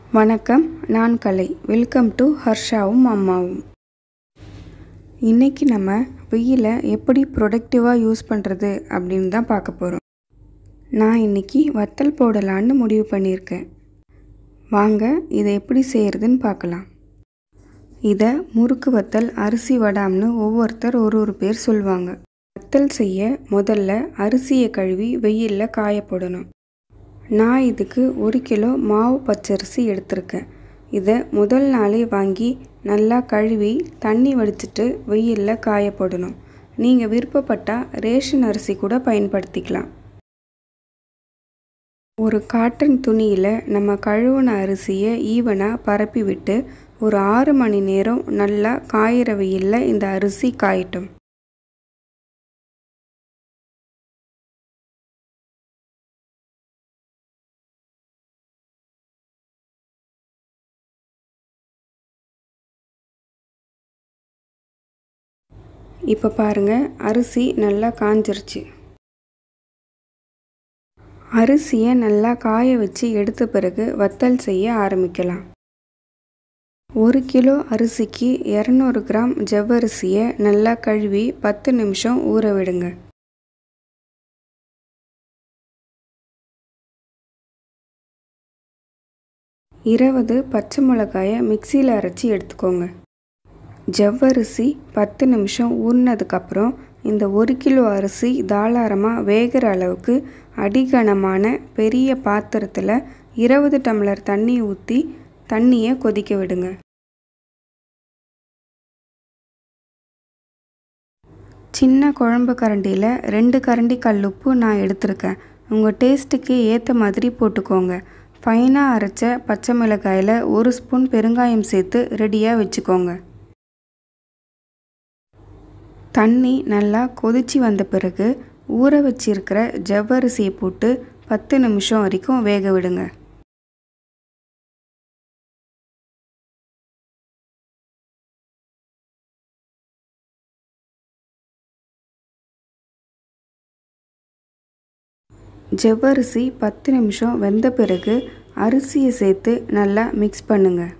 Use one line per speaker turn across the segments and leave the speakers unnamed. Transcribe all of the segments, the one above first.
வணக்கம் நான் கலை welcome to ஹர்ஷாவும் அம்மாவும் இன்றைக்கி நம்ம வெயிலை எப்படி ப்ரொடக்டிவாக யூஸ் பண்ணுறது அப்படின்னு தான் பார்க்க போகிறோம் நான் இன்றைக்கி வத்தல் போடலான்னு முடிவு பண்ணியிருக்கேன் வாங்க இதை எப்படி செய்கிறதுன்னு பார்க்கலாம் இதை முறுக்கு வத்தல் அரிசி வடாம்னு ஒவ்வொருத்தர் ஒரு ஒரு பேர் சொல்லுவாங்க வத்தல் செய்ய முதல்ல அரிசியை கழுவி வெயிலில் காய போடணும் நான் இதுக்கு ஒரு கிலோ மாவு பச்சரிசி எடுத்திருக்கேன் இதை முதல் நாளே வாங்கி நல்லா கழுவி தண்ணி வடிச்சிட்டு வெயிலில் காய போடணும் நீங்கள் விருப்பப்பட்டால் ரேஷன் அரிசி கூட பயன்படுத்திக்கலாம் ஒரு காட்டன் துணியில் நம்ம கழுவுன அரிசியை ஈவனாக பரப்பி விட்டு ஒரு ஆறு மணி நேரம் நல்லா காயிற வெயிலில் இந்த அரிசி காயட்டும் இப்போ பாருங்கள் அரிசி நல்லா காஞ்சிருச்சு அரிசியை நல்லா காய வச்சு எடுத்த பிறகு வத்தல் செய்ய ஆரம்பிக்கலாம் ஒரு கிலோ அரிசிக்கு இரநூறு கிராம் ஜவ்வரிசியை நல்லா கழுவி பத்து நிமிஷம் ஊற விடுங்க இருபது பச்சை மிளகாயை மிக்சியில் அரைச்சி எடுத்துக்கோங்க ஜவ்வரிசி பத்து நிமிஷம் ஊறினதுக்கப்புறம் இந்த ஒரு கிலோ அரிசி தாளாரமாக வேகிற அளவுக்கு அடிகனமான பெரிய பாத்திரத்தில் இருபது டம்ளர் தண்ணி ஊற்றி தண்ணியை கொதிக்க விடுங்க சின்ன குழம்பு கரண்டியில் ரெண்டு கரண்டி கல்லுப்பு நான் எடுத்திருக்கேன் உங்கள் டேஸ்ட்டுக்கு ஏற்ற மாதிரி போட்டுக்கோங்க ஃபைனாக அரைச்ச பச்சை மிளகாயில் ஒரு ஸ்பூன் பெருங்காயம் சேர்த்து ரெடியாக வச்சுக்கோங்க தண்ணி நல்லா கொதிச்சு வந்த பிறகு ஊற வச்சிருக்கிற ஜவ்வரிசியை போட்டு பத்து நிமிஷம் வரைக்கும் வேக விடுங்க ஜவ்வரிசி பத்து நிமிஷம் வெந்த பிறகு அரிசியை சேர்த்து நல்லா மிக்ஸ் பண்ணுங்கள்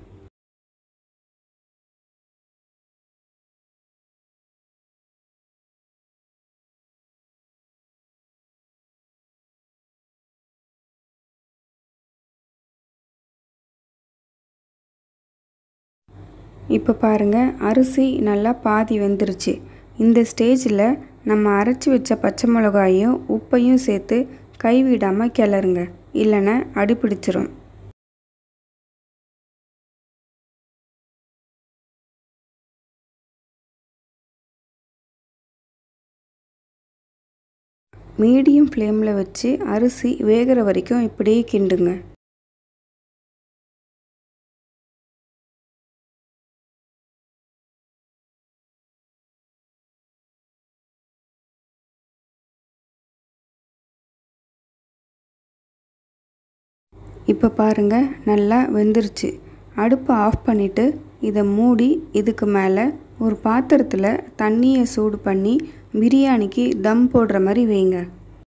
இப்போ பாருங்கள் அரிசி நல்லா பாதி வெந்துருச்சு இந்த ஸ்டேஜில் நம்ம அரைச்சி வச்ச பச்சை மிளகாயும் உப்பையும் சேர்த்து கைவிடாமல் கிளறுங்க இல்லைன்னா அடிப்பிடிச்சிரும் மீடியம் ஃப்ளேமில் வச்சு அரிசி வேகிற வரைக்கும் இப்படியே கிண்டுங்க இப்போ பாருங்கள் நல்லா வெந்துருச்சு அடுப்பை ஆஃப் பண்ணிவிட்டு இதை மூடி இதுக்கு மேலே ஒரு பாத்திரத்தில் தண்ணியை சூடு பண்ணி பிரியாணிக்கு தம் போடுற மாதிரி வைங்க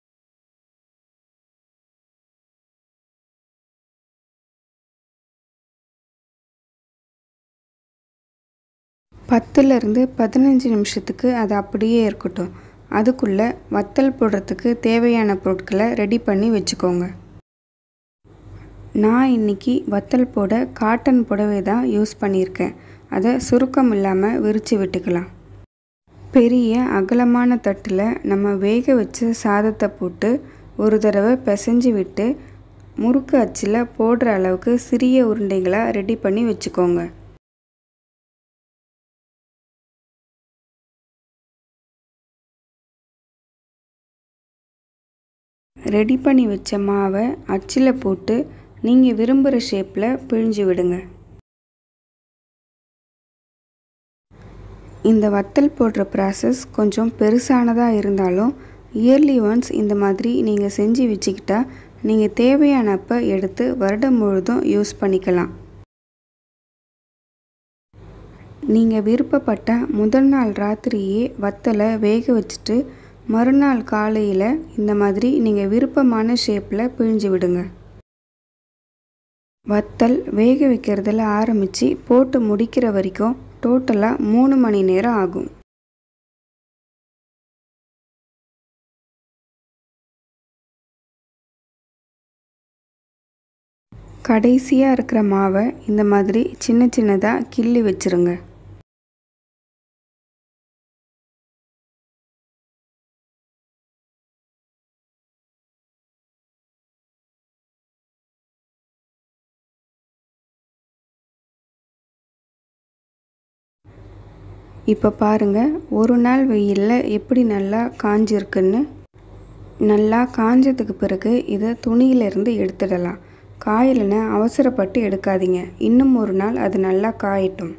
பத்துலேருந்து பதினஞ்சு நிமிஷத்துக்கு அது அப்படியே இருக்கட்டும் அதுக்குள்ளே வத்தல் போடுறதுக்கு தேவையான பொருட்களை ரெடி பண்ணி வச்சுக்கோங்க நான் இன்றைக்கி வத்தல் போட காட்டன் புடவை தான் யூஸ் பண்ணியிருக்கேன் அதை சுருக்கம் இல்லாமல் விரித்து விட்டுக்கலாம் பெரிய அகலமான தட்டில் நம்ம வேக வச்ச சாதத்தை போட்டு ஒரு தடவை பிசைஞ்சு விட்டு முறுக்கு அச்சில் போடுற அளவுக்கு சிறிய உருண்டைகளாக ரெடி பண்ணி வச்சுக்கோங்க ரெடி பண்ணி வச்ச மாவை அச்சில் போட்டு நீங்கள் விரும்புகிற ஷேப்பில் பிழிஞ்சு விடுங்க இந்த வத்தல் போடுற ப்ராசஸ் கொஞ்சம் பெருசானதாக இருந்தாலும் இயர்லி ஒன்ஸ் இந்த மாதிரி நீங்கள் செஞ்சு வச்சுக்கிட்டா நீங்கள் தேவையானப்போ எடுத்து வருடம் முழுதும் யூஸ் பண்ணிக்கலாம் நீங்கள் விருப்பப்பட்ட முதல் நாள் ராத்திரியே வத்தலை வேக வச்சுட்டு மறுநாள் காலையில் இந்த மாதிரி நீங்கள் விருப்பமான ஷேப்பில் பிழிஞ்சு விடுங்க வத்தல் வேக வைக்கிறதுல ஆரம்பித்து போட்டு முடிக்கிற வரைக்கும் டோட்டலாக மூணு மணி நேரம் ஆகும் கடைசியாக இருக்கிற மாவை இந்த மாதிரி சின்ன சின்னதாக கிள்ளி வச்சுருங்க இப்போ பாருங்கள் ஒரு நாள் வெயிலில் எப்படி நல்லா காஞ்சிருக்குன்னு நல்லா காஞ்சதுக்கு பிறகு இதை துணியிலேருந்து எடுத்துடலாம் காயலைன்னா அவசரப்பட்டு எடுக்காதீங்க இன்னும் ஒரு நாள் அது நல்லா காயட்டும்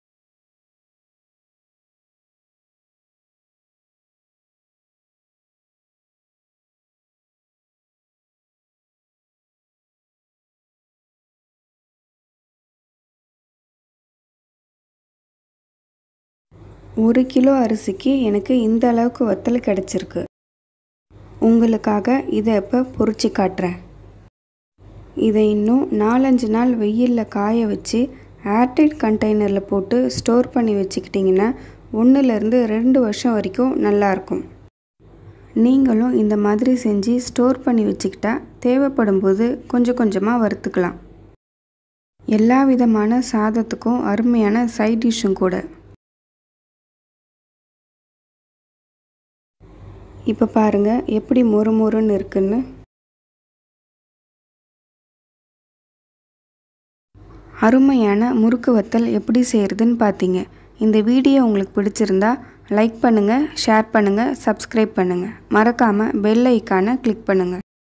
ஒரு கிலோ அரிசிக்கு எனக்கு இந்த அளவுக்கு வத்தல் கிடச்சிருக்கு உங்களுக்காக இதை இப்போ பொறிச்சு காட்டுறேன் இதை இன்னும் நாலஞ்சு நாள் வெயிலில் காய வச்சு ஏர்டைட் கண்டெய்னரில் போட்டு ஸ்டோர் பண்ணி வச்சுக்கிட்டிங்கன்னா ஒன்றுலேருந்து ரெண்டு வருஷம் வரைக்கும் நல்லாயிருக்கும் நீங்களும் இந்த மாதிரி செஞ்சு ஸ்டோர் பண்ணி வச்சுக்கிட்டா தேவைப்படும் போது கொஞ்சம் கொஞ்சமாக வறுத்துக்கலாம் எல்லா விதமான சாதத்துக்கும் அருமையான சைட் டிஷ்ஷும் கூட இப்போ பாருங்கள் எப்படி மொறு மொறுன்னு இருக்குன்னு அருமையான முறுக்கு வத்தல் எப்படி செய்கிறதுன்னு பார்த்தீங்க இந்த வீடியோ உங்களுக்கு பிடிச்சிருந்தா லைக் பண்ணுங்கள் ஷேர் பண்ணுங்கள் சப்ஸ்கிரைப் பண்ணுங்கள் மறக்காமல் பெல் ஐக்கானை கிளிக் பண்ணுங்கள்